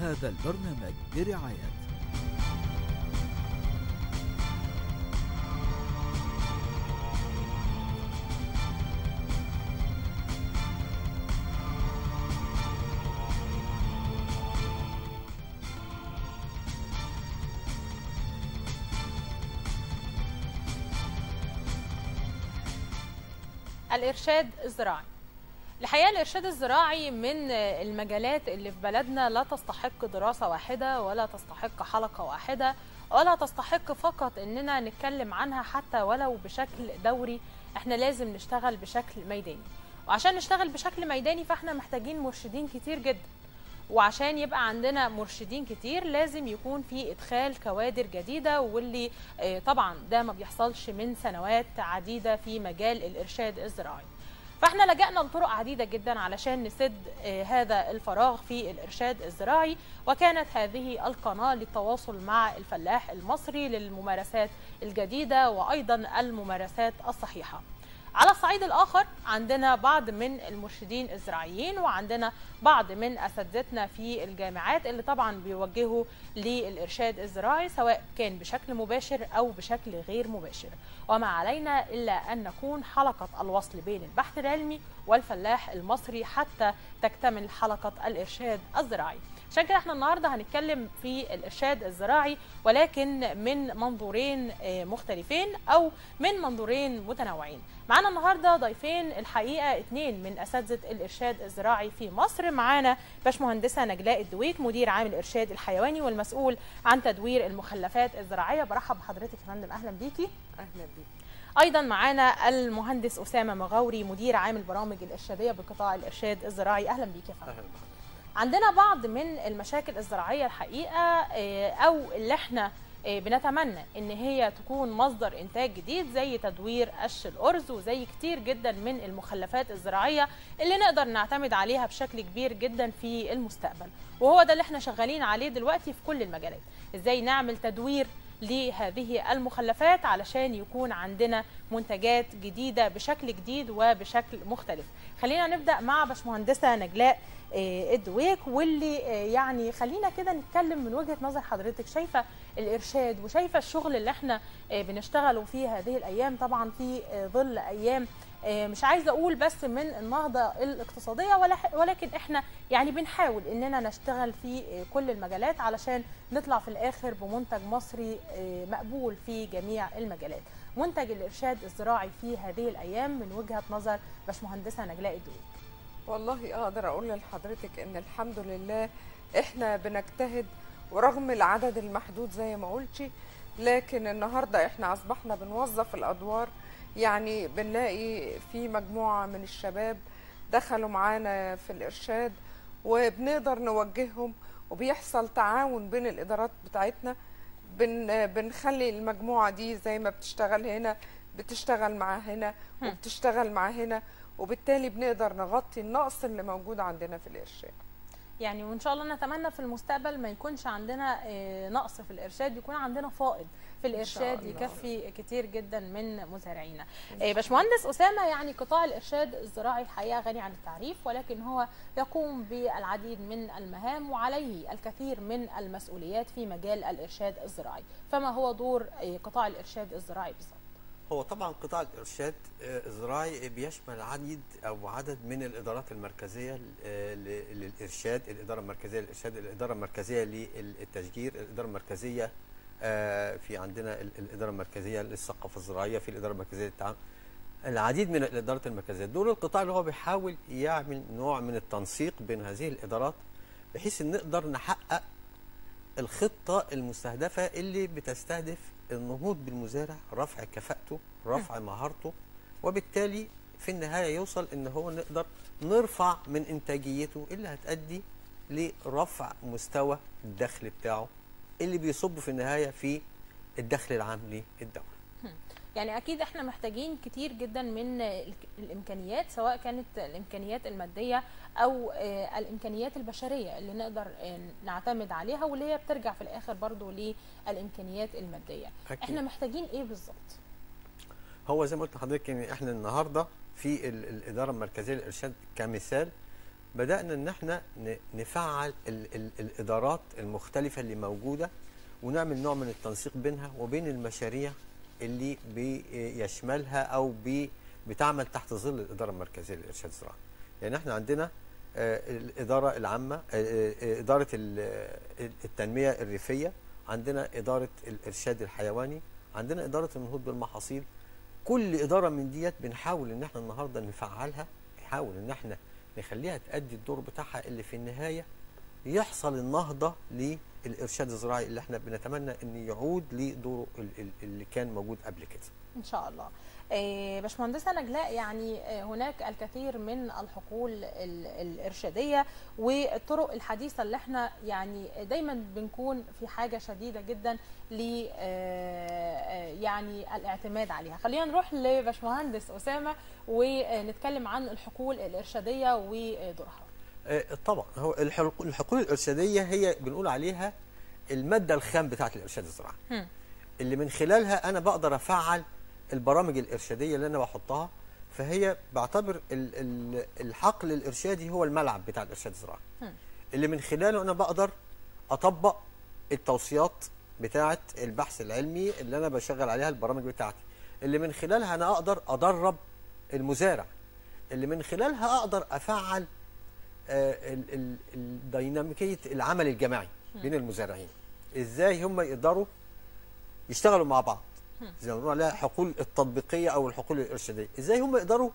هذا البرنامج برعاية الإرشاد الزراعي الحقيقة الإرشاد الزراعي من المجالات اللي في بلدنا لا تستحق دراسة واحدة ولا تستحق حلقة واحدة ولا تستحق فقط إننا نتكلم عنها حتى ولو بشكل دوري احنا لازم نشتغل بشكل ميداني وعشان نشتغل بشكل ميداني فاحنا محتاجين مرشدين كتير جدا وعشان يبقى عندنا مرشدين كتير لازم يكون في ادخال كوادر جديده واللي آه، طبعا ده ما بيحصلش من سنوات عديده في مجال الارشاد الزراعي فاحنا لجأنا لطرق عديدة جدا علشان نسد آه، هذا الفراغ في الإرشاد الزراعي وكانت هذه القناة للتواصل مع الفلاح المصري للممارسات الجديدة وأيضا الممارسات الصحيحة على الصعيد الآخر عندنا بعض من المرشدين الزراعيين وعندنا بعض من أساتذتنا في الجامعات اللي طبعا بيوجهوا للإرشاد الزراعي سواء كان بشكل مباشر أو بشكل غير مباشر وما علينا إلا أن نكون حلقة الوصل بين البحث العلمي والفلاح المصري حتى تكتمل حلقة الإرشاد الزراعي عشان كده احنا النهارده هنتكلم في الارشاد الزراعي ولكن من منظورين آه، مختلفين او من منظورين متنوعين معانا النهارده ضيفين الحقيقه اثنين من اساتذه الارشاد الزراعي في مصر معانا باشمهندسه نجلاء الدويك مدير عام الارشاد الحيواني والمسؤول عن تدوير المخلفات الزراعيه برحب بحضرتك يا فندم اهلا بيكي اهلا بيك ايضا معانا المهندس اسامه مغاوري مدير عام البرامج الارشاديه بقطاع الارشاد الزراعي اهلا بيك يا فندم اهلا بحضرتك عندنا بعض من المشاكل الزراعية الحقيقة آه، أو اللي احنا آه، بنتمنى ان هي تكون مصدر انتاج جديد زي تدوير قش الارز وزي كتير جدا من المخلفات الزراعيه اللي نقدر نعتمد عليها بشكل كبير جدا في المستقبل وهو ده اللي احنا شغالين عليه دلوقتي في كل المجالات ازاي نعمل تدوير لهذه المخلفات علشان يكون عندنا منتجات جديده بشكل جديد وبشكل مختلف خلينا نبدا مع باشمهندسه نجلاء آه، الدويك واللي آه، يعني خلينا كده نتكلم من وجهه نظر حضرتك شايفه الارشاد وشايفه الشغل اللي احنا آه، بنشتغله فيه هذه الايام طبعا في آه، ظل ايام آه، مش عايزه اقول بس من النهضه الاقتصاديه ولا ولكن احنا يعني بنحاول اننا نشتغل في آه، كل المجالات علشان نطلع في الاخر بمنتج مصري آه، مقبول في جميع المجالات منتج الارشاد الزراعي في هذه الايام من وجهه نظر باشمهندسه نجلاء الدويك والله اقدر اقول لحضرتك ان الحمد لله احنا بنجتهد ورغم العدد المحدود زي ما قلتي لكن النهارده احنا اصبحنا بنوظف الادوار يعني بنلاقي في مجموعه من الشباب دخلوا معانا في الارشاد وبنقدر نوجههم وبيحصل تعاون بين الادارات بتاعتنا بن بنخلي المجموعه دي زي ما بتشتغل هنا بتشتغل مع هنا هم. وبتشتغل مع هنا وبالتالي بنقدر نغطي النقص اللي موجود عندنا في الارشاد يعني وان شاء الله نتمنى في المستقبل ما يكونش عندنا آه، نقص في الارشاد يكون عندنا فائض في الارشاد الله. يكفي كتير جدا من مزارعينا آه، باشمهندس اسامه يعني قطاع الارشاد الزراعي الحقيقه غني عن التعريف ولكن هو يقوم بالعديد من المهام وعليه الكثير من المسؤوليات في مجال الارشاد الزراعي فما هو دور آه، قطاع الارشاد الزراعي بالظبط هو طبعا قطاع الارشاد آه، الزراعي بيشمل عديد او عدد من الادارات المركزيه آه، ل- للارشاد الاداره المركزيه للارشاد الاداره المركزيه للتشجير الاداره المركزيه آه، في عندنا ال- الاداره المركزيه للثقافه الزراعيه في الاداره المركزيه للتعامل العديد من الادارات المركزيه دور القطاع اللي هو بيحاول يعمل نوع من التنسيق بين هذه الادارات بحيث ان نقدر نحقق الخطة المستهدفة اللي بتستهدف النهوض بالمزارع رفع كفاءته رفع مهارته وبالتالي في النهاية يوصل ان هو نقدر نرفع من انتاجيته اللي هتأدي لرفع مستوى الدخل بتاعه اللي بيصب في النهاية في الدخل العام للدولة يعني اكيد احنا محتاجين كتير جدا من الك- الامكانيات سواء كانت الامكانيات الماديه او آه، الامكانيات البشريه اللي نقدر آه، نعتمد عليها واللي هي بترجع في الاخر برضو للامكانيات الماديه أكيد. احنا محتاجين ايه بالظبط هو زي ما قلت لحضرتك ان احنا النهارده في ال- الاداره المركزيه للارشاد كمثال بدانا ان احنا ن- نفعل ال ال الادارات المختلفه اللي موجوده ونعمل نوع من التنسيق بينها وبين المشاريع اللي بيشملها او بي بتعمل تحت ظل الاداره المركزيه للارشاد الزراعي يعني احنا عندنا آه، الاداره العامه آه، آه، اداره ال- التنميه الريفيه عندنا اداره الارشاد الحيواني عندنا اداره النهوض بالمحاصيل كل اداره من ديت بنحاول ان احنا النهارده نفعلها نحاول ان احنا نخليها تأدي الدور بتاعها اللي في النهايه يحصل النهضه للارشاد الزراعي اللي احنا بنتمنى ان يعود لدوره ال- ال- اللي كان موجود قبل كده ان شاء الله آه، باشمهندسه نجلاء يعني آه، هناك الكثير من الحقول ال- الارشاديه والطرق الحديثه اللي احنا يعني دايما بنكون في حاجه شديده جدا ل آه، يعني الاعتماد عليها خلينا نروح لباشمهندس اسامه ونتكلم عن الحقول الارشاديه ودورها آه، طبعا هو الحلق- الحقول الارشاديه هي بنقول عليها الماده الخام بتاعه الارشاد الزراعي هم. اللي من خلالها انا بقدر افعل البرامج الارشاديه اللي انا بحطها فهي بعتبر ال- ال- الحقل الارشادي هو الملعب بتاع الارشاد الزراعي هم. اللي من خلاله انا بقدر اطبق التوصيات بتاعه البحث العلمي اللي انا بشغل عليها البرامج بتاعتي اللي من خلالها انا اقدر ادرب المزارع اللي من خلالها اقدر افعل آه، ال- ال- الديناميكيه العمل الجماعي بين المزارعين ازاي هم يقدروا يشتغلوا مع بعض زي ما بنقول عليها حقول التطبيقيه او الحقول الارشاديه ازاي هم يقدروا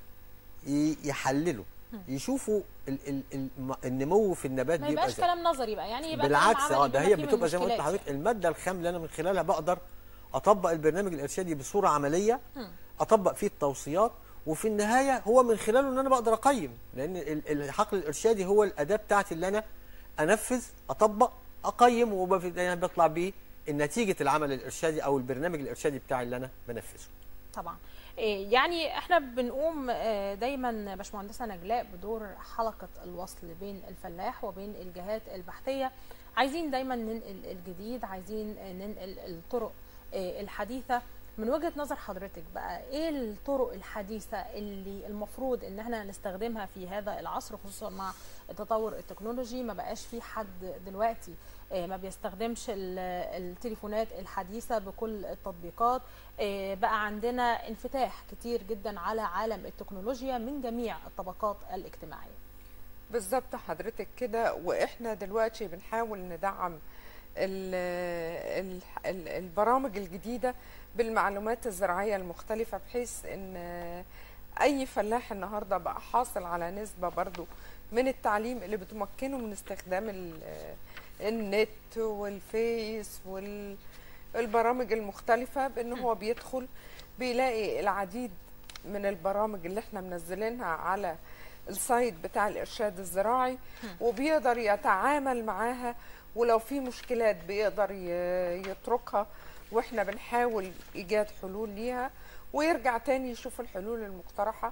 ي- يحللوا يشوفوا ال ال ال النمو في النبات ما بيبقى يبقاش ازاي كلام نظري بقى يعني يبقى بالعكس كلام اه عملي ده بما هي فيه من بتبقى زي ما قلت مشكلات لحضرتك الماده الخام اللي انا من خلالها بقدر اطبق البرنامج الارشادي بصوره عمليه مم. اطبق فيه التوصيات وفي النهايه هو من خلاله ان انا بقدر اقيم لان ال- الحقل الارشادي هو الاداه بتاعتي اللي انا انفذ اطبق اقيم وبطلع بطلع بيه نتيجه العمل الارشادي او البرنامج الارشادي بتاعي اللي انا بنفذه طبعا إيه، يعني احنا بنقوم آه، دايما باشمهندسه نجلاء بدور حلقه الوصل بين الفلاح وبين الجهات البحثيه عايزين دايما ننقل الجديد عايزين آه، ننقل الطرق آه، الحديثه من وجهه نظر حضرتك بقى ايه الطرق الحديثه اللي المفروض ان احنا نستخدمها في هذا العصر خصوصا مع التطور التكنولوجي ما بقاش في حد دلوقتي آه، ما بيستخدمش ال- التليفونات الحديثه بكل التطبيقات آه، بقى عندنا انفتاح كتير جدا على عالم التكنولوجيا من جميع الطبقات الاجتماعيه بالظبط حضرتك كده واحنا دلوقتي بنحاول ندعم ال ال ال البرامج الجديده بالمعلومات الزراعيه المختلفه بحيث ان اي فلاح النهارده بقى حاصل على نسبه برضو من التعليم اللي بتمكنه من استخدام ال- النت والفيس والبرامج المختلفه بان هو بيدخل بيلاقي العديد من البرامج اللي احنا منزلينها على السايت بتاع الارشاد الزراعي وبيقدر يتعامل معاها ولو في مشكلات بيقدر ي- يتركها واحنا بنحاول ايجاد حلول ليها ويرجع تاني يشوف الحلول المقترحه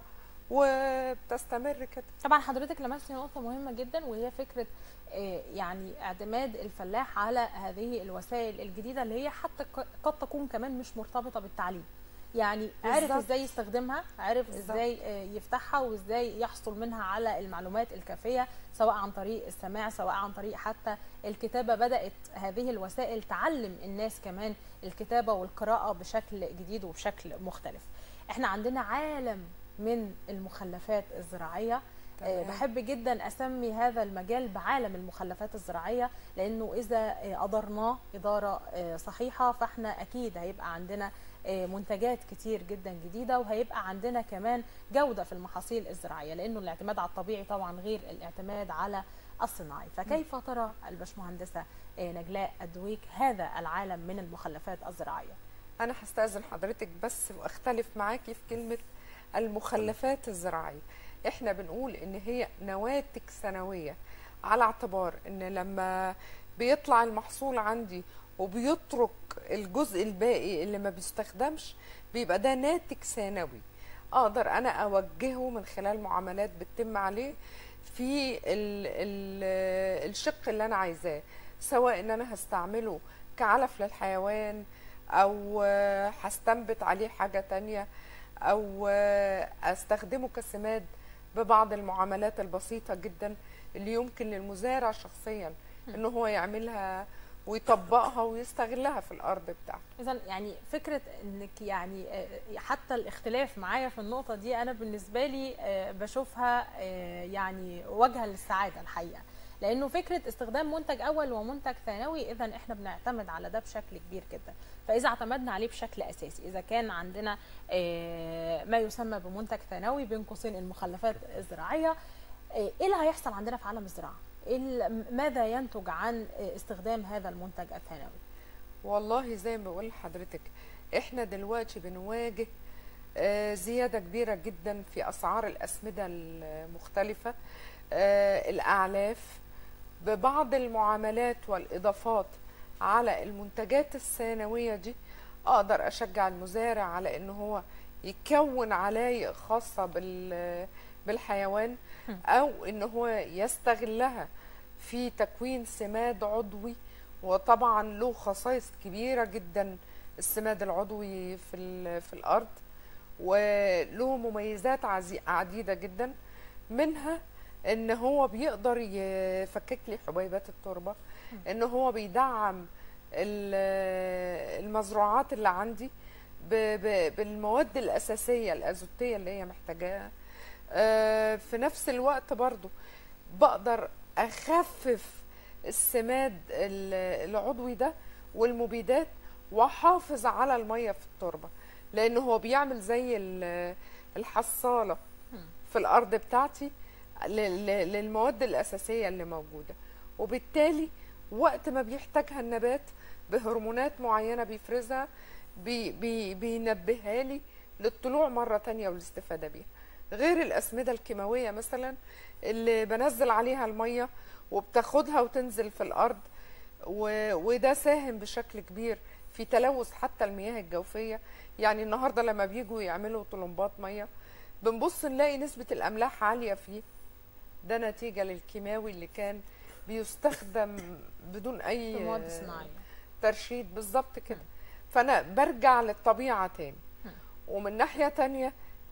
وبتستمر كده طبعا حضرتك لمستي نقطه مهمه جدا وهي فكره آه، يعني اعتماد الفلاح على هذه الوسائل الجديده اللي هي حتى ق- قد تكون كمان مش مرتبطه بالتعليم يعني عرف بالظبط. ازاي يستخدمها عرف بالظبط. ازاي آه، يفتحها وازاي يحصل منها على المعلومات الكافيه سواء عن طريق السماع سواء عن طريق حتى الكتابه بدات هذه الوسائل تعلم الناس كمان الكتابه والقراءه بشكل جديد وبشكل مختلف احنا عندنا عالم من المخلفات الزراعيه آه، تمام. بحب جدا اسمي هذا المجال بعالم المخلفات الزراعيه لانه اذا آه، ادرناه اداره آه، صحيحه فاحنا اكيد هيبقى عندنا آه، منتجات كتير جدا جديده وهيبقى عندنا كمان جوده في المحاصيل الزراعيه لانه الاعتماد على الطبيعي طبعا غير الاعتماد على الصناعي فكيف ترى الباشمهندسه آه، نجلاء ادويك هذا العالم من المخلفات الزراعيه انا هستاذن حضرتك بس واختلف معاكي في كلمه المخلفات الزراعيه احنا بنقول ان هي نواتج سنويه على اعتبار ان لما بيطلع المحصول عندي وبيترك الجزء الباقي اللي ما بيستخدمش بيبقى ده ناتج ثانوي اقدر انا اوجهه من خلال معاملات بتتم عليه في ال ال الشق اللي انا عايزاه سواء ان انا هستعمله كعلف للحيوان او آه، هستنبت عليه حاجة تانية او آه، استخدمه كسماد ببعض المعاملات البسيطه جدا اللي يمكن للمزارع شخصيا ان هو يعملها ويطبقها ويستغلها في الارض بتاعته اذا يعني فكره انك يعني آه، حتى الاختلاف معايا في النقطه دي انا بالنسبه لي آه، بشوفها آه، يعني وجهه للسعاده الحقيقه لانه فكره استخدام منتج اول ومنتج ثانوي اذا احنا بنعتمد على ده بشكل كبير جدا فاذا اعتمدنا عليه بشكل اساسي اذا كان عندنا آه، ما يسمى بمنتج ثانوي بين قوسين المخلفات الزراعيه آه، ايه اللي هيحصل عندنا في عالم الزراعه إيه ال- ماذا ينتج عن آه، استخدام هذا المنتج الثانوي والله زي ما بقول لحضرتك احنا دلوقتي بنواجه آه، زيادة كبيرة جدا في أسعار الأسمدة المختلفة آه، الأعلاف ببعض المعاملات والإضافات على المنتجات الثانوية دي أقدر أشجع المزارع على إن هو يكون علايق خاصة بال بالحيوان أو إن هو يستغلها في تكوين سماد عضوي وطبعا له خصائص كبيرة جدا السماد العضوي في, ال- في الأرض وله مميزات عزي- عديدة جدا منها ان هو بيقدر يفكك لي حبيبات التربة ان هو بيدعم ال- المزروعات اللي عندي ب- ب- بالمواد الأساسية الأزوتية اللي هي محتاجاها آه، في نفس الوقت برضو بقدر أخفف السماد ال- العضوي ده والمبيدات واحافظ على الميه في التربه لان هو بيعمل زي ال- الحصاله في الارض بتاعتي لل- لل- للمواد الاساسيه اللي موجوده وبالتالي وقت ما بيحتاجها النبات بهرمونات معينه بيفرزها بي بي بينبهها لي للطلوع مره تانية والاستفاده بيها غير الاسمده الكيماويه مثلا اللي بنزل عليها الميه وبتاخدها وتنزل في الارض و... وده ساهم بشكل كبير في تلوث حتى المياه الجوفيه يعني النهارده لما بيجوا يعملوا طلمبات ميه بنبص نلاقي نسبه الاملاح عاليه فيه ده نتيجه للكيماوي اللي كان بيستخدم بدون اي في مواد صناعيه ترشيد بالظبط كده فانا برجع للطبيعه تاني ومن ناحيه تانية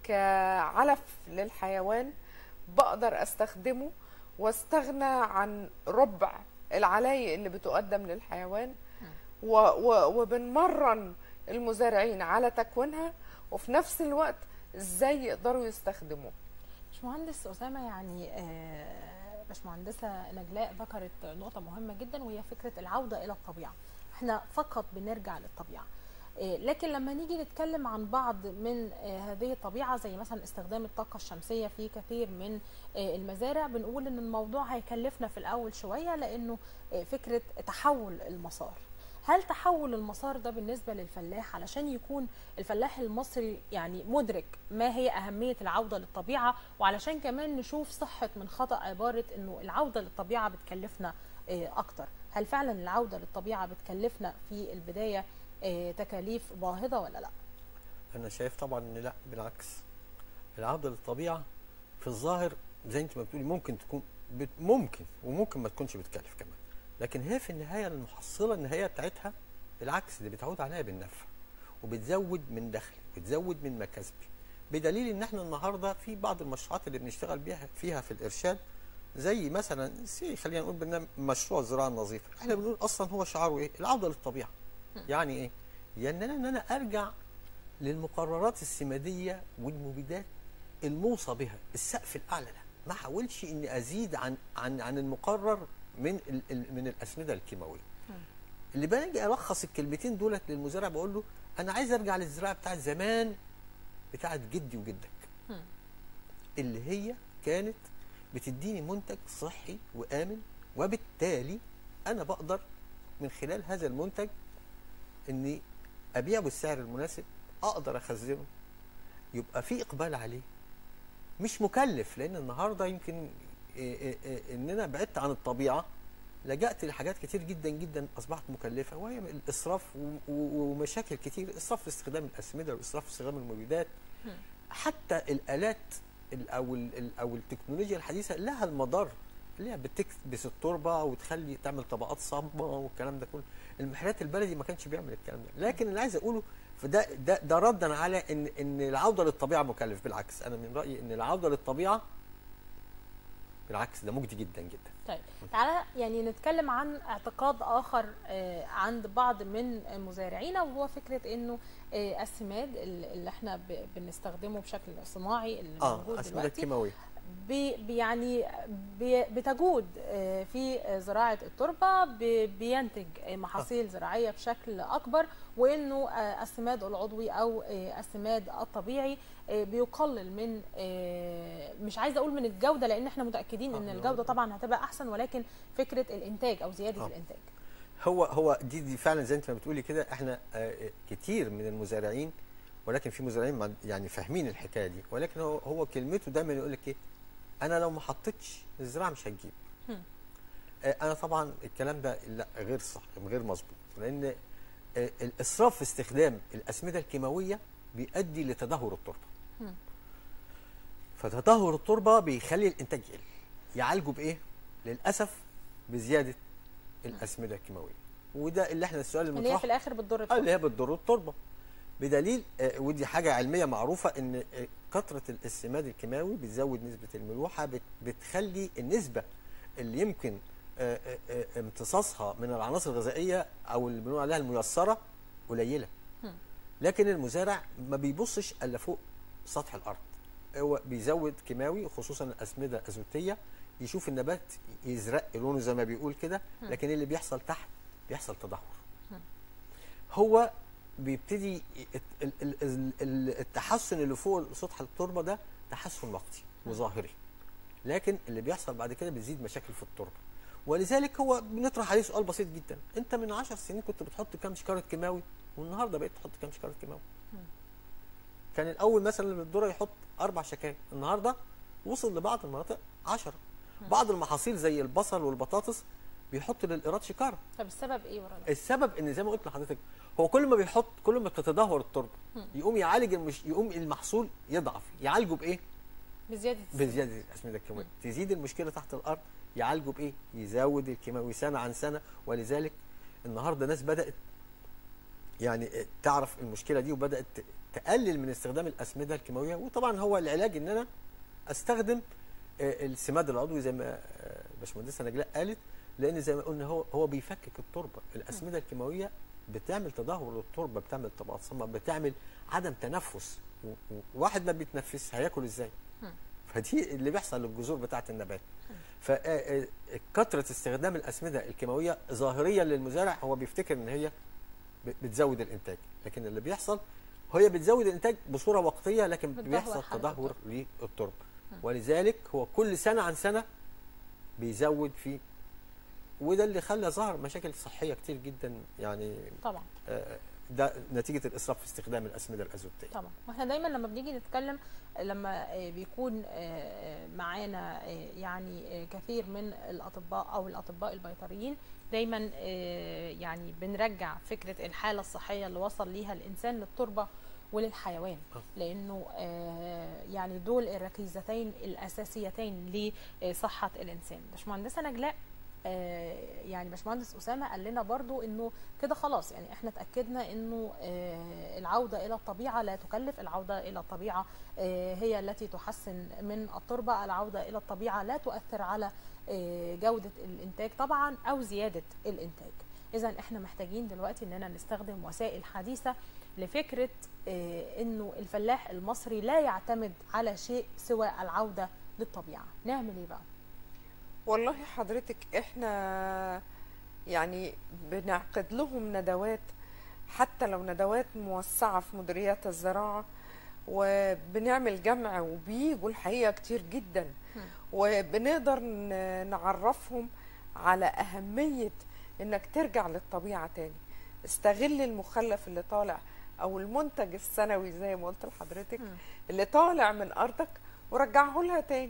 كعلف للحيوان بقدر استخدمه واستغنى عن ربع العلايق اللي بتقدم للحيوان و و وبنمرن المزارعين على تكوينها وفي نفس الوقت ازاي يقدروا يستخدموه باشمهندس اسامه يعني آه، باشمهندسه نجلاء ذكرت نقطه مهمه جدا وهي فكره العوده الى الطبيعه احنا فقط بنرجع للطبيعه آه، لكن لما نيجي نتكلم عن بعض من آه، هذه الطبيعه زي مثلا استخدام الطاقه الشمسيه في كثير من آه، المزارع بنقول ان الموضوع هيكلفنا في الاول شويه لانه آه، فكره تحول المسار هل تحول المسار ده بالنسبه للفلاح علشان يكون الفلاح المصري يعني مدرك ما هي اهميه العوده للطبيعه وعلشان كمان نشوف صحه من خطا عباره انه العوده للطبيعه بتكلفنا آه، اكتر هل فعلا العوده للطبيعه بتكلفنا في البدايه آه، تكاليف باهظه ولا لا انا شايف طبعا ان لا بالعكس العوده للطبيعه في الظاهر زي انت ما بتقولي ممكن تكون بت ممكن وممكن ما تكونش بتكلف كمان لكن هي في النهايه المحصله النهائيه بتاعتها بالعكس دي بتعود عليها بالنفع وبتزود من دخلي بتزود من مكاسبي بدليل ان احنا النهارده في بعض المشروعات اللي بنشتغل بيها فيها في الارشاد زي مثلا سي خلينا نقول برنامج مشروع الزراعه النظيفه احنا بنقول اصلا هو شعاره ايه العوده للطبيعه يعني ايه يعني انا ان انا ارجع للمقررات السماديه والمبيدات الموصى بها السقف الاعلى ده ما حاولش اني ازيد عن عن عن المقرر من ال ال من الاسمده الكيماويه اللي باجي الخص الكلمتين دولت للمزارع بقول له انا عايز ارجع للزراعه بتاعت زمان بتاعت جدي وجدك اللي هي كانت بتديني منتج صحي وامن وبالتالي انا بقدر من خلال هذا المنتج اني ابيعه بالسعر المناسب اقدر اخزنه يبقى في اقبال عليه مش مكلف لان النهارده يمكن إيه إيه إيه اننا بعدت عن الطبيعه لجأت لحاجات كتير جدا جدا اصبحت مكلفه وهي الاسراف و- و- ومشاكل كتير اسراف في استخدام الاسمده واسراف في استخدام المبيدات حتى الالات ال- او ال- ال- او التكنولوجيا الحديثه لها المضار اللي هي بتكبس التربه وتخلي تعمل طبقات صلبه والكلام ده كله المحرات البلدي ما كانش بيعمل الكلام ده لكن اللي عايز اقوله فده ده ده ردا على ان ان العوده للطبيعه مكلف بالعكس انا من رايي ان العوده للطبيعه بالعكس ده مجدي جدا جدا طيب تعالى يعني نتكلم عن اعتقاد اخر آه، عند بعض من مزارعينا وهو فكره انه آه، السماد اللي اللي احنا ب- بنستخدمه بشكل صناعي اللي اه موجود اسمده دلوقتي كيماويه بي بي- يعني بي بتجود آه، في آه، زراعه التربه بي- بينتج آه، محاصيل زراعيه بشكل اكبر وانه آه، السماد العضوي او آه، السماد الطبيعي آه، بيقلل من آه، مش عايزه اقول من الجوده لان احنا متاكدين آه، ان لا. الجوده طبعا هتبقى احسن ولكن فكره الانتاج او زياده آه. الانتاج هو هو دي دي فعلا زي انت ما بتقولي كده احنا آه، كتير من المزارعين ولكن في مزارعين ما- يعني فاهمين الحكايه دي ولكن هو هو كلمته دايما يقول لك ايه انا لو ما حطيتش الزراعه مش هتجيب هم. آه، انا طبعا الكلام ده لا غير صح غير مظبوط لان آه، الاسراف في استخدام الاسمده الكيماويه بيؤدي لتدهور التربه هم. فتدهور التربه بيخلي الانتاج يقل يعالجه بايه للاسف بزياده الاسمده الكيماويه وده اللي احنا السؤال اللي هي المطرح في الاخر بتضر آه، التربة. اللي هي بتضر التربه بدليل آه، ودي حاجه علميه معروفه ان آه، كثره السماد الكيماوي بتزود نسبه الملوحه بت- بتخلي النسبه اللي يمكن آه، آه، آه، امتصاصها من العناصر الغذائيه او اللي بنقول عليها الميسره قليله هم. لكن المزارع ما بيبصش الا فوق سطح الارض هو بيزود كيماوي خصوصا الاسمده الازوتيه يشوف النبات يزرق لونه زي ما بيقول كده لكن اللي بيحصل تحت بيحصل تدهور هو بيبتدي الت- ال- ال- ال- ال- التحسن اللي فوق سطح التربه ده تحسن وقتي وظاهري لكن اللي بيحصل بعد كده بيزيد مشاكل في التربه ولذلك هو بنطرح عليه سؤال بسيط جدا انت من 10 سنين كنت بتحط كام شكاره كيماوي والنهارده بقيت تحط كام شكاره كيماوي كان الاول مثلا اللي الذره يحط اربع شكاير النهارده وصل لبعض المناطق 10 بعض المحاصيل زي البصل والبطاطس بيحط للايراد شكاره طب السبب ايه ورا ده؟ السبب ان زي ما قلت لحضرتك هو كل ما بيحط كل ما بتتدهور التربه يقوم يعالج المش... يقوم المحصول يضعف يعالجه بايه بزياده السماد. بزياده الاسمده الكيماويه تزيد المشكله تحت الارض يعالجه بايه يزود الكيماوي سنه عن سنه ولذلك النهارده ناس بدات يعني تعرف المشكله دي وبدات ت- تقلل من استخدام الاسمده الكيماويه وطبعا هو العلاج ان انا استخدم آه، السماد العضوي زي ما آه، باشمهندسه نجلاء قالت لان زي ما قلنا هو هو بيفكك التربه الاسمده الكيماويه بتعمل تدهور للتربه بتعمل طبقات صماء بتعمل عدم تنفس و- و- واحد ما بيتنفس هياكل ازاي فدي اللي بيحصل للجذور بتاعه النبات فكثره استخدام الاسمده الكيماويه ظاهريا للمزارع هو بيفتكر ان هي ب- بتزود الانتاج لكن اللي بيحصل هي بتزود الانتاج بصوره وقتيه لكن بتدهور بيحصل حالة تدهور للتربه ولذلك هو كل سنه عن سنه بيزود في وده اللي خلى ظهر مشاكل صحيه كتير جدا يعني طبعا آه، ده نتيجه الاسراف في استخدام الاسمده الازوتيه طبعا واحنا دايما لما بنيجي نتكلم لما آه، بيكون آه، معانا آه، يعني آه، كثير من الاطباء او الاطباء البيطريين دايما آه، يعني بنرجع فكره الحاله الصحيه اللي وصل ليها الانسان للتربه وللحيوان آه. لانه آه، يعني دول الركيزتين الاساسيتين لصحه الانسان باشمهندسه نجلاء آه، يعني باشمهندس اسامه قال لنا برضو انه كده خلاص يعني احنا اتاكدنا انه آه، العوده الى الطبيعه لا تكلف العوده الى الطبيعه آه، هي التي تحسن من التربه العوده الى الطبيعه لا تؤثر على آه، جوده الانتاج طبعا او زياده الانتاج اذا احنا محتاجين دلوقتي اننا نستخدم وسائل حديثه لفكره آه، انه الفلاح المصري لا يعتمد على شيء سوى العوده للطبيعه نعمل ايه بقى والله حضرتك احنا يعني بنعقد لهم ندوات حتى لو ندوات موسعة في مديريات الزراعة وبنعمل جمع وبيجوا الحقيقة كتير جدا وبنقدر ن- نعرفهم على أهمية إنك ترجع للطبيعة تاني استغل المخلف اللي طالع أو المنتج السنوي زي ما قلت لحضرتك اللي طالع من أرضك ورجعه لها تاني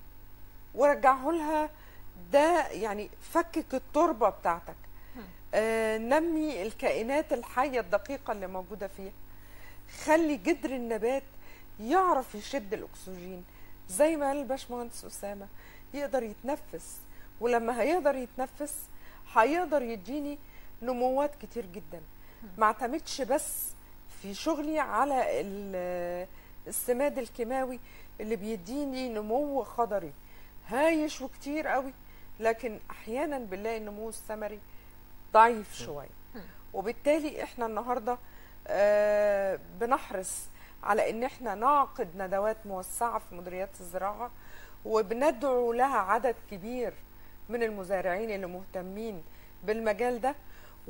ورجعه لها ده يعني فكك التربه بتاعتك آه نمي الكائنات الحيه الدقيقه اللي موجوده فيها خلي جدر النبات يعرف يشد الاكسجين زي ما قال الباشمهندس اسامه يقدر يتنفس ولما هيقدر يتنفس هيقدر يديني نموات كتير جدا ما اعتمدش بس في شغلي على ال- السماد الكيماوي اللي بيديني نمو خضري هايش وكتير قوي لكن احيانا بنلاقي النمو الثمري ضعيف شويه وبالتالي احنا النهارده آه، بنحرص على ان احنا نعقد ندوات موسعه في مديريات الزراعه وبندعو لها عدد كبير من المزارعين اللي مهتمين بالمجال ده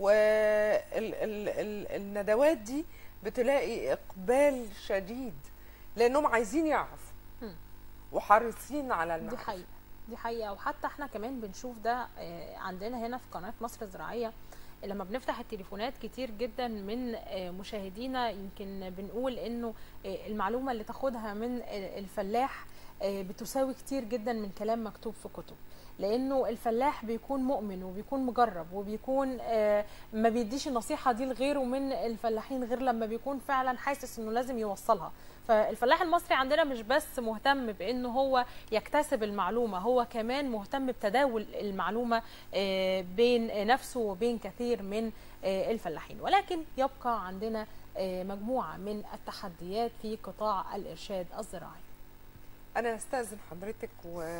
والندوات دي بتلاقي اقبال شديد لانهم عايزين يعرفوا مم. وحريصين على دي المعرفه حقيقة دي حقيقة وحتى احنا كمان بنشوف ده آه، عندنا هنا في قناة مصر الزراعية لما بنفتح التليفونات كتير جدا من آه، مشاهدينا يمكن بنقول انه آه، المعلومة اللي تاخدها من آه، الفلاح آه، بتساوي كتير جدا من كلام مكتوب في كتب لانه الفلاح بيكون مؤمن وبيكون مجرب وبيكون آه، ما بيديش النصيحة دي لغيره من الفلاحين غير لما بيكون فعلا حاسس انه لازم يوصلها فالفلاح المصري عندنا مش بس مهتم بانه هو يكتسب المعلومه هو كمان مهتم بتداول المعلومه آه، بين نفسه وبين كثير من آه، الفلاحين ولكن يبقى عندنا آه، مجموعه من التحديات في قطاع الارشاد الزراعي انا استاذن حضرتك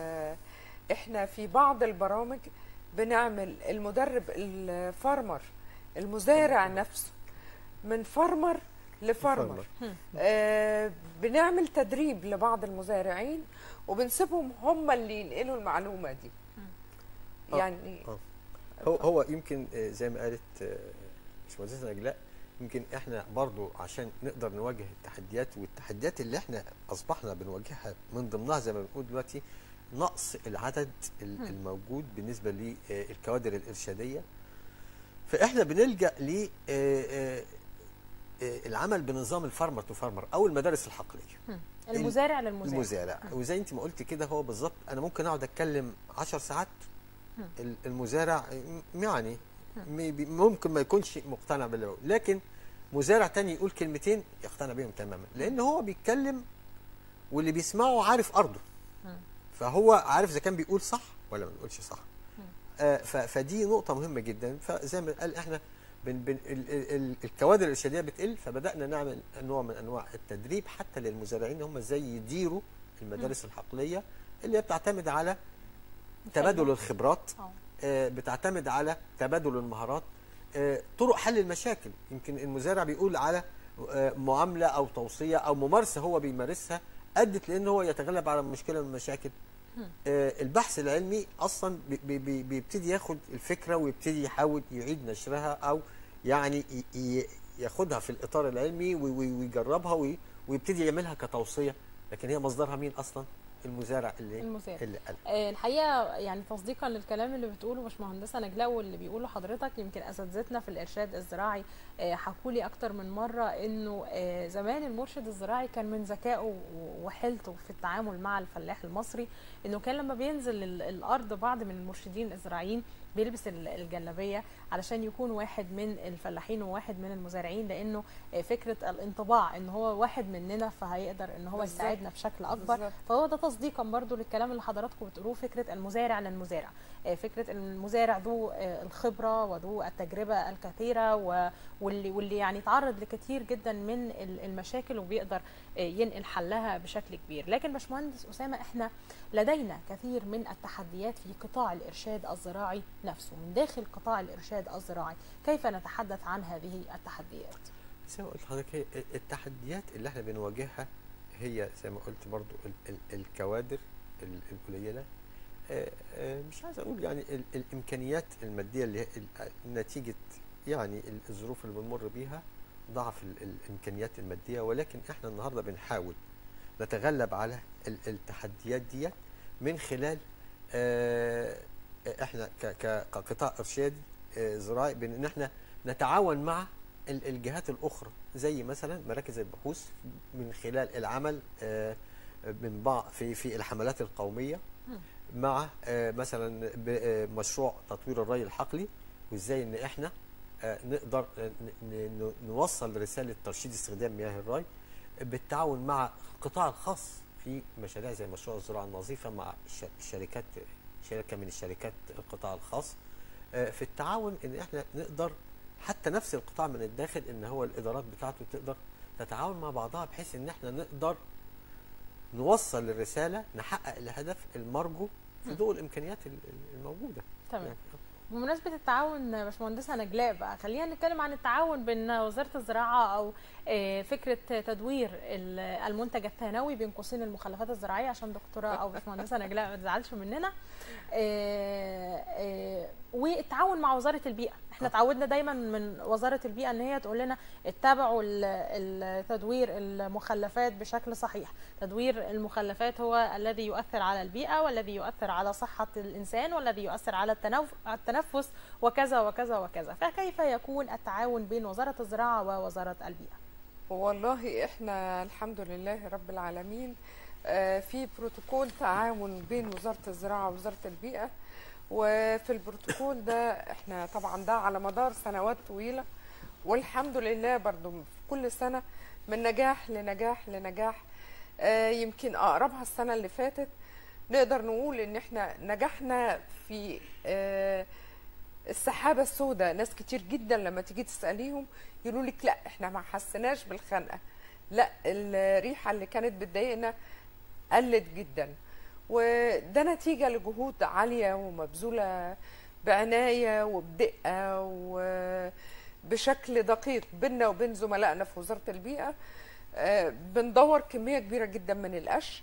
واحنا في بعض البرامج بنعمل المدرب الفارمر المزارع نفسه من فارمر لفارمر آه بنعمل تدريب لبعض المزارعين وبنسيبهم هم اللي ينقلوا المعلومه دي آه، يعني آه. هو هو يمكن آه، زي ما قالت آه، باشمهندسه نجلاء يمكن احنا برضو عشان نقدر نواجه التحديات والتحديات اللي احنا اصبحنا بنواجهها من ضمنها زي ما بنقول دلوقتي نقص العدد ال- الموجود بالنسبه للكوادر الارشاديه فاحنا بنلجا ل آه، آه، آه، العمل بنظام الفارمر تو فارمر او المدارس الحقليه المزارع للمزارع المزارع وزي انت ما قلت كده هو بالظبط انا ممكن اقعد اتكلم 10 ساعات ال- المزارع م- يعني م- بي- ممكن ما يكونش مقتنع باللي بقوله لكن مزارع تاني يقول كلمتين يقتنع بيهم تماما لان هو بيتكلم واللي بيسمعه عارف ارضه فهو عارف اذا كان بيقول صح ولا ما بيقولش صح آه ف- فدي نقطه مهمه جدا فزي ما قال احنا بن بن ال ال ال الكوادر الارشاديه بتقل فبدانا نعمل نوع من انواع التدريب حتى للمزارعين هم ازاي يديروا المدارس الحقليه اللي هي بتعتمد على تبادل الخبرات آه. آه، بتعتمد على تبادل المهارات آه، طرق حل المشاكل يمكن المزارع بيقول على آه، معامله او توصيه او ممارسه هو بيمارسها ادت لان هو يتغلب على مشكله من المشاكل آه، البحث العلمي اصلا بي- بي- بي- بيبتدي ياخد الفكره ويبتدي يحاول يعيد نشرها او يعني ي- ي- ياخدها في الاطار العلمي وي- وي- ويجربها وي- ويبتدي يعملها كتوصيه لكن هي مصدرها مين اصلا المزارع اللي المزارع. اللي قال آه، الحقيقه يعني تصديقا للكلام اللي بتقوله باشمهندسه نجلاء واللي بيقوله حضرتك يمكن اساتذتنا في الارشاد الزراعي آه، حكوا لي اكتر من مره انه آه، زمان المرشد الزراعي كان من ذكائه و- وحيلته في التعامل مع الفلاح المصري انه كان لما بينزل ال- الارض بعض من المرشدين الزراعيين بيلبس ال- الجلابيه علشان يكون واحد من الفلاحين وواحد من المزارعين لانه آه، فكره الانطباع ان هو واحد مننا فهيقدر ان هو بالظبط. يساعدنا بشكل اكبر بالظبط. فهو ده تصديقا برضو للكلام اللي حضراتكم بتقولوه فكره المزارع للمزارع آه، فكره المزارع ذو آه، الخبره وذو التجربه الكثيره و- واللي واللي يعني تعرض لكثير جدا من ال- المشاكل وبيقدر آه، ينقل حلها بشكل كبير لكن باشمهندس اسامه احنا لدينا كثير من التحديات في قطاع الارشاد الزراعي نفسه من داخل قطاع الارشاد الزراعي كيف نتحدث عن هذه التحديات زي ما قلت لحضرتك هي التحديات اللي احنا بنواجهها هي زي ما قلت برضو ال ال الكوادر ال- القليله آه، آه، مش عايز اقول يعني ال الامكانيات الماديه اللي هي ال- نتيجه يعني ال- الظروف اللي بنمر بيها ضعف ال الامكانيات الماديه ولكن احنا النهارده بنحاول نتغلب على ال التحديات ديت من خلال آه، احنا ك- ك- كقطاع ارشادي آه، زراعي بان إن احنا نتعاون مع ال- الجهات الاخرى زي مثلا مراكز البحوث من خلال العمل آه، من بعض في في الحملات القوميه مع آه، مثلا ب- آه، مشروع تطوير الري الحقلي وازاي ان احنا آه، نقدر آه، ن- ن- نوصل رساله ترشيد استخدام مياه الري بالتعاون مع القطاع الخاص في مشاريع زي مشروع الزراعه النظيفه مع ش- شركات شركه من الشركات القطاع الخاص آه، في التعاون ان احنا نقدر حتى نفس القطاع من الداخل ان هو الادارات بتاعته تقدر تتعاون مع بعضها بحيث ان احنا نقدر نوصل الرساله نحقق الهدف المرجو في ضوء الامكانيات ال- ال- الموجوده تمام يعني بمناسبة التعاون يا باشمهندسة نجلاء بقى خلينا نتكلم عن التعاون بين وزارة الزراعة أو آه، فكرة تدوير ال- المنتج الثانوي بين قوسين المخلفات الزراعية عشان دكتورة أو باشمهندسة نجلاء ما تزعلش مننا آه، آه، والتعاون مع وزارة البيئة احنا تعودنا دايما من وزارة البيئة ان هي تقول لنا اتبعوا ال- ال- تدوير المخلفات بشكل صحيح تدوير المخلفات هو الذي يؤثر على البيئة والذي يؤثر على صحة الإنسان والذي يؤثر على التنف- التنفس وكذا وكذا وكذا فكيف يكون التعاون بين وزارة الزراعة ووزارة البيئة والله احنا الحمد لله رب العالمين آه، في بروتوكول تعاون بين وزارة الزراعة ووزارة البيئة وفي البروتوكول ده احنا طبعا ده على مدار سنوات طويلة والحمد لله برضو في كل سنة من نجاح لنجاح لنجاح آه، يمكن أقربها السنة اللي فاتت نقدر نقول ان احنا نجحنا في آه، السحابة السوداء ناس كتير جدا لما تيجي تسأليهم يقولوا لك لا احنا ما حسناش بالخنقة لا الريحة اللي كانت بتضايقنا قلت جدا وده نتيجة لجهود عالية ومبذولة بعناية وبدقة وبشكل دقيق بيننا وبين زملائنا في وزارة البيئة آه، بندور كمية كبيرة جدا من القش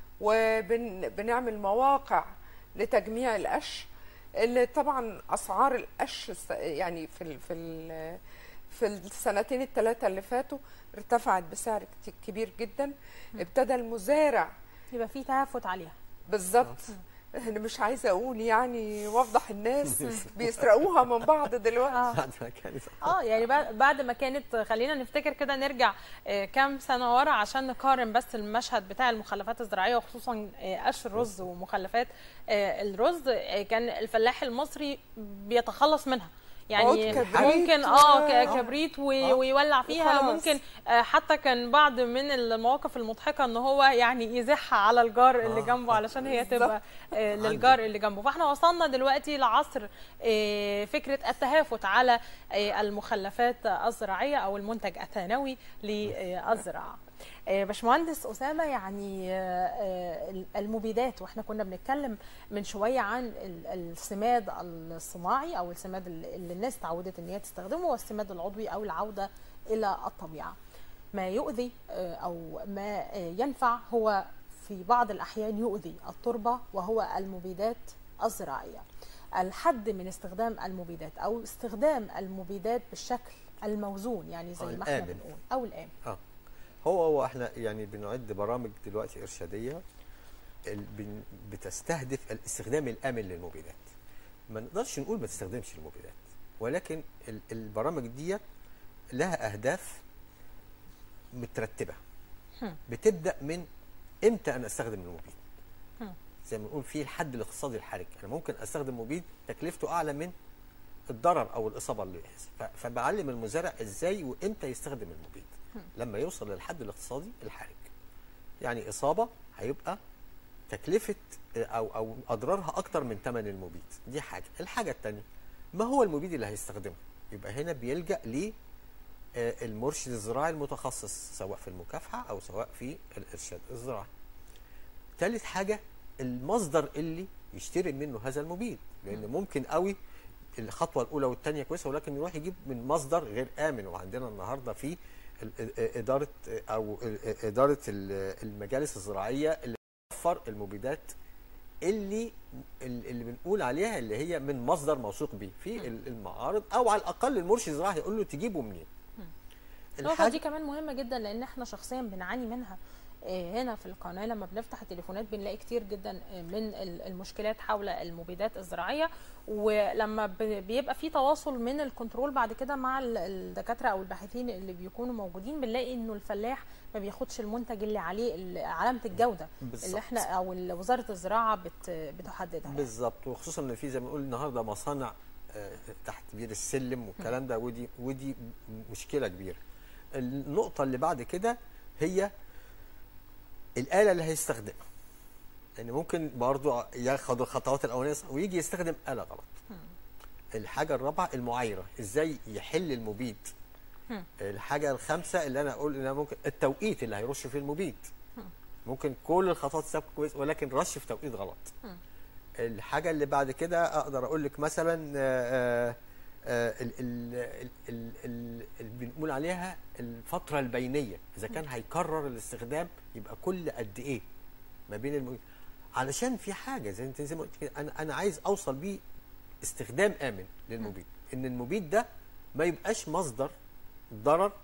وبنعمل مواقع لتجميع القش اللي طبعا اسعار القش الس- يعني في ال في ال في السنتين الثلاثه اللي فاتوا ارتفعت بسعر كت- كبير جدا ابتدى المزارع يبقى في تهافت عليها بالظبط انا مش عايزه اقول يعني وافضح الناس بيسرقوها من بعض دلوقتي اه بعد ما كانت اه يعني بعد بعد ما كانت خلينا نفتكر كده نرجع آه، كام سنه ورا عشان نقارن بس المشهد بتاع المخلفات الزراعيه وخصوصا آه، قش الرز ومخلفات آه، الرز آه، كان الفلاح المصري بيتخلص منها عود يعني كبريت ممكن اه و- ك- كبريت وي- آه. ويولع فيها وخلاص. ممكن آه، حتى كان بعض من المواقف المضحكه ان هو يعني يزحها على الجار اللي آه. جنبه علشان هي بالظبط. تبقى آه، للجار اللي جنبه فاحنا وصلنا دلوقتي لعصر آه، فكره التهافت على آه، المخلفات الزراعيه او المنتج الثانوي للزراعه آه، باشمهندس اسامه يعني آه، آه، المبيدات واحنا كنا بنتكلم من شويه عن ال- السماد الصناعي او السماد اللي اللي الناس تعودت ان هي تستخدمه والسماد العضوي او العوده الى الطبيعه ما يؤذي آه، او ما آه، ينفع هو في بعض الاحيان يؤذي التربه وهو المبيدات الزراعيه الحد من استخدام المبيدات او استخدام المبيدات بالشكل الموزون يعني زي أو ما احنا الآمن. بنقول او الامن هو هو احنا يعني بنعد برامج دلوقتي ارشاديه ال- بن- بتستهدف الاستخدام الامن للمبيدات ما نقدرش نقول ما تستخدمش المبيدات ولكن ال- البرامج ديت لها اهداف مترتبه هم. بتبدا من امتى انا استخدم المبيد هم. زي ما نقول في الحد الاقتصادي الحرج انا ممكن استخدم مبيد تكلفته اعلى من الضرر او الاصابه اللي يحصل ف- فبعلم المزارع ازاي وامتى يستخدم المبيد لما يوصل للحد الاقتصادي الحرج يعني اصابه هيبقى تكلفه او او اضرارها اكتر من ثمن المبيد دي حاجه الحاجه الثانيه ما هو المبيد اللي هيستخدمه يبقى هنا بيلجا ل آه، المرشد الزراعي المتخصص سواء في المكافحه او سواء في الارشاد الزراعي ثالث حاجه المصدر اللي يشتري منه هذا المبيد لان ممكن قوي الخطوه الاولى والثانيه كويسه ولكن يروح يجيب من مصدر غير امن وعندنا النهارده في ال- ال- اداره او ال- اداره ال- المجالس الزراعيه اللي بتوفر المبيدات اللي اللي بنقول عليها اللي هي من مصدر موثوق به في ال- المعارض او على الاقل المرشد الزراعي هيقول له تجيبه منين النقطة دي كمان مهمة جدا لأن احنا شخصيا بنعاني منها آه، هنا في القناة لما بنفتح التليفونات بنلاقي كتير جدا آه، من ال- المشكلات حول المبيدات الزراعية ولما ب- بيبقى في تواصل من الكنترول بعد كده مع ال- الدكاترة أو الباحثين اللي بيكونوا موجودين بنلاقي إنه الفلاح ما بياخدش المنتج اللي عليه ال- علامة الجودة بالظبط. اللي احنا أو ال- وزارة الزراعة بت بتحددها يعني. بالظبط وخصوصا ان في زي ما نقول النهارده مصانع آه، تحت بير السلم والكلام ده ودي ودي مشكله كبيره. النقطه اللي بعد كده هي الاله اللي هيستخدمها. لان يعني ممكن برضو ياخد الخطوات الاولانيه صح ويجي يستخدم اله غلط. الحاجه الرابعه المعايره ازاي يحل المبيد. هم. الحاجه الخامسه اللي انا اقول ان أنا ممكن التوقيت اللي هيرش فيه المبيد. ممكن كل الخطوات تسابق كويس ولكن رش في توقيت غلط. الحاجه اللي بعد كده اقدر اقول لك مثلا آه، آه، آه، ال- ال- ال- ال- ال- اللي بنقول عليها الفتره البينيه اذا كان هيكرر الاستخدام يبقى كل قد ايه ما بين الم... علشان في حاجه زي انت زي ما قلت كده انا انا عايز اوصل بيه استخدام امن للمبيد ان المبيد ده ما يبقاش مصدر ضرر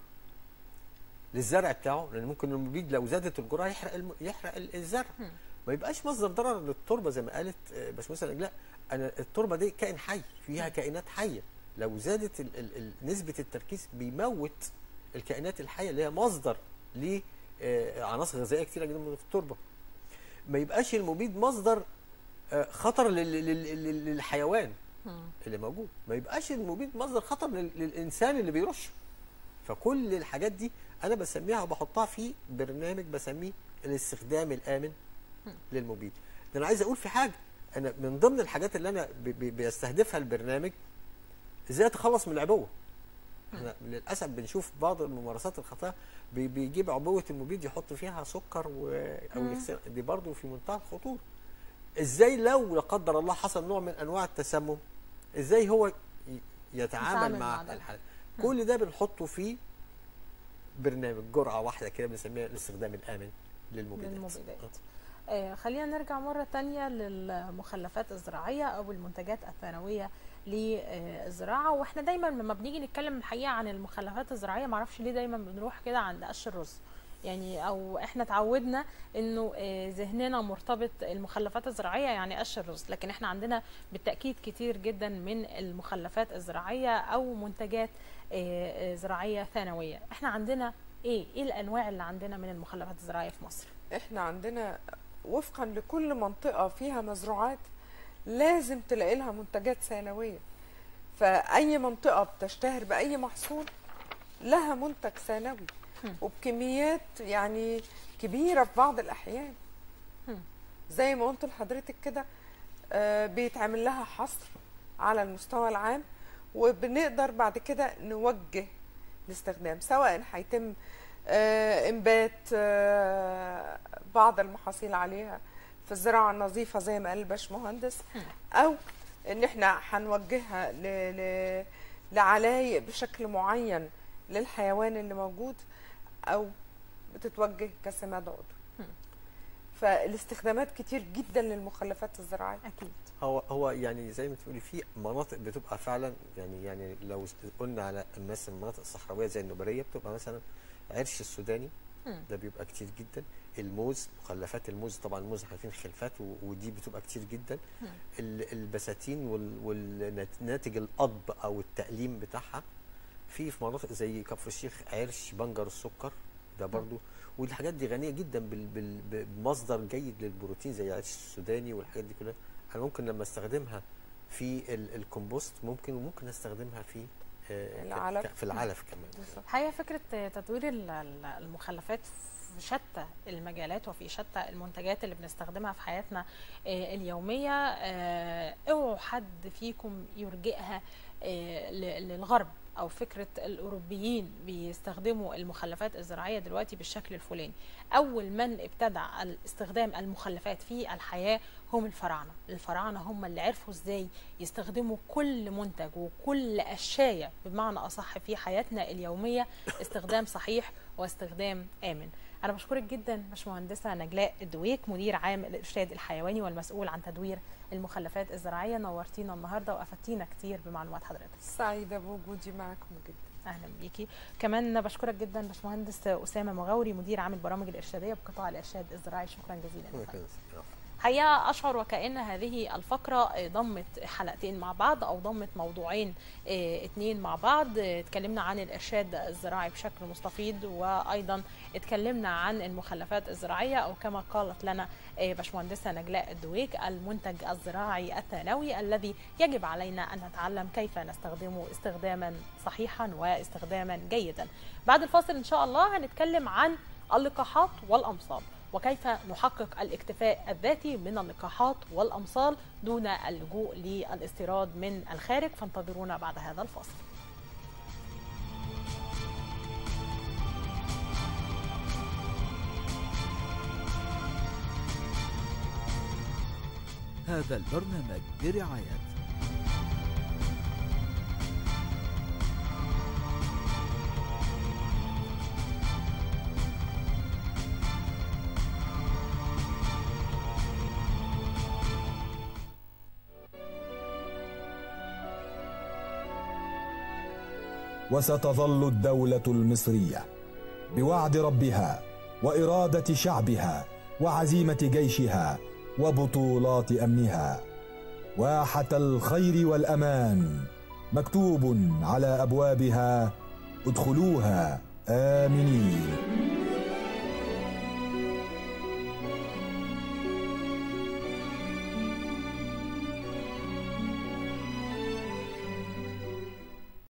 للزرع بتاعه لان ممكن المبيد لو زادت الجرعه يحرق الم... يحرق ال- الزرع ما يبقاش مصدر ضرر للتربه زي ما قالت آه، باشمهندس لا انا التربه دي كائن حي فيها كائنات حيه لو زادت ال... ال... ال... نسبه التركيز بيموت الكائنات الحيه اللي هي مصدر لعناصر غذائيه كتيره جدا في التربه ما يبقاش المبيد مصدر آه، خطر لل... لل... لل... للحيوان اللي موجود ما يبقاش المبيد مصدر خطر لل... للانسان اللي بيرش فكل الحاجات دي انا بسميها وبحطها في برنامج بسميه الاستخدام الامن للمبيد ده انا عايز اقول في حاجه انا من ضمن الحاجات اللي انا بي- بي- بيستهدفها البرنامج ازاي اتخلص من العبوه احنا للاسف بنشوف بعض الممارسات الخاطئه بي- بيجيب عبوه المبيد يحط فيها سكر و... او يغسل دي برضه في منتهى الخطوره ازاي لو لا قدر الله حصل نوع من انواع التسمم ازاي هو ي- يتعامل يتعامل مع مع ده. الحالة كل ده بنحطه في برنامج جرعه واحده كده بنسميها الاستخدام الامن للمبيدات للمبيدات. آه. آه، خلينا نرجع مرة تانية للمخلفات الزراعية أو المنتجات الثانوية للزراعة واحنا دايما لما بنيجي نتكلم الحقيقة عن المخلفات الزراعية معرفش ليه دايما بنروح كده عند قش الرز يعني او احنا اتعودنا انه آه، ذهننا مرتبط المخلفات الزراعيه يعني قش الرز لكن احنا عندنا بالتاكيد كتير جدا من المخلفات الزراعيه او منتجات آه، آه، زراعيه ثانويه احنا عندنا ايه ايه الانواع اللي عندنا من المخلفات الزراعيه في مصر احنا عندنا وفقا لكل منطقة فيها مزروعات لازم تلاقي لها منتجات ثانوية فأي منطقة بتشتهر بأي محصول لها منتج ثانوي هم. وبكميات يعني كبيرة في بعض الأحيان هم. زي ما قلت لحضرتك كده آه، بيتعمل لها حصر على المستوى العام وبنقدر بعد كده نوجه الاستخدام سواء هيتم آه، انبات آه، بعض المحاصيل عليها في الزراعه النظيفه زي ما قال الباشمهندس او ان احنا هنوجهها ل... ل... لعلايق بشكل معين للحيوان اللي موجود او بتتوجه كسماد عضوي فالاستخدامات كتير جدا للمخلفات الزراعيه اكيد هو هو يعني زي ما تقولي في مناطق بتبقى فعلا يعني يعني لو قلنا على مثلا المناطق الصحراويه زي النوبريه بتبقى مثلا عرش السوداني مم. ده بيبقى كتير جدا الموز مخلفات الموز طبعا الموز عارفين خلفات و- ودي بتبقى كتير جدا مم. ال- البساتين وال- والناتج القضب او التقليم بتاعها في في مناطق زي كفر الشيخ عرش بنجر السكر ده برضو والحاجات دي غنيه جدا بال- بال- بمصدر جيد للبروتين زي العرش السوداني والحاجات دي كلها انا ممكن لما استخدمها في ال- الكومبوست ممكن وممكن استخدمها في آه، ك- العلف. ك- في العلف كمان بالظبط. الحقيقه فكره تدوير ال- ال- المخلفات في شتى المجالات وفي شتى المنتجات اللي بنستخدمها في حياتنا آه، اليوميه آه، اوعوا حد فيكم يرجئها آه، ل- للغرب او فكره الاوروبيين بيستخدموا المخلفات الزراعيه دلوقتي بالشكل الفلاني اول من ابتدع استخدام المخلفات في الحياه هم الفراعنه الفراعنه هم اللي عرفوا ازاي يستخدموا كل منتج وكل اشياء بمعنى اصح في حياتنا اليوميه استخدام صحيح واستخدام امن انا بشكرك جدا باشمهندسه نجلاء الدويك مدير عام الارشاد الحيواني والمسؤول عن تدوير المخلفات الزراعيه نورتينا النهارده وافدتينا كتير بمعلومات حضرتك سعيده بوجودي معكم جدا اهلا بيكي كمان بشكرك جدا باشمهندس اسامه مغاوري مدير عام البرامج الارشاديه بقطاع الارشاد الزراعي شكرا جزيلا لك. حقيقة أشعر وكأن هذه الفقرة ضمت حلقتين مع بعض أو ضمت موضوعين آه، اتنين مع بعض آه، اتكلمنا عن الإرشاد الزراعي بشكل مستفيض وأيضا اتكلمنا عن المخلفات الزراعية أو كما قالت لنا آه، باشمهندسة نجلاء الدويك المنتج الزراعي الثانوي الذي يجب علينا أن نتعلم كيف نستخدمه استخداما صحيحا واستخداما جيدا بعد الفاصل إن شاء الله هنتكلم عن اللقاحات والأمصاب وكيف نحقق الاكتفاء الذاتي من اللقاحات والأمصال دون اللجوء للاستيراد من الخارج فانتظرونا بعد هذا الفاصل هذا البرنامج برعاية وستظل الدولة المصرية بوعد ربها وإرادة شعبها وعزيمة جيشها وبطولات أمنها واحة الخير والأمان مكتوب على أبوابها ادخلوها آمنين